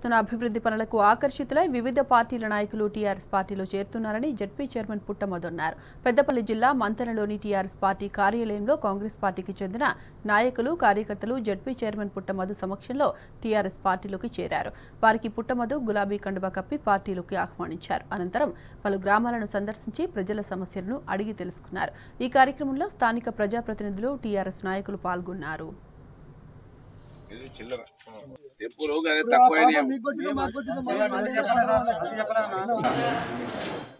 చేస్తున్న అభివృద్ధి పనులకు ఆకర్షితులై వివిధ పార్టీల నాయకులు టీఆర్ఎస్ పార్టీలో చేరుతున్నారని జడ్పీ చైర్మన్ పుట్టమధు అన్నారు పెద్దపల్లి జిల్లా మంతనలోని టీఆర్ఎస్ పార్టీ కార్యాలయంలో కాంగ్రెస్ పార్టీకి చెందిన నాయకులు కార్యకర్తలు జడ్పీ చైర్మన్ పుట్టమధు సమక్షంలో టీఆర్ఎస్ పార్టీలోకి చేరారు వారికి పుట్టమధు గులాబీ కండువా కప్పి పార్టీలోకి ఆహ్వానించారు అనంతరం పలు గ్రామాలను సందర్శించి ప్రజల సమస్యలను అడిగి తెలుసుకున్నారు ఈ కార్యక్రమంలో స్థానిక ప్రజాప్రతినిధులు టీఆర్ఎస్ నాయకులు పాల్గొన్నారు ఇది చిల్లర ఎప్పుడు కానీ తక్కువ అయినాయి. మీకు కొట్టిందో మాకు కొట్టిందో మాకు తెలియదు.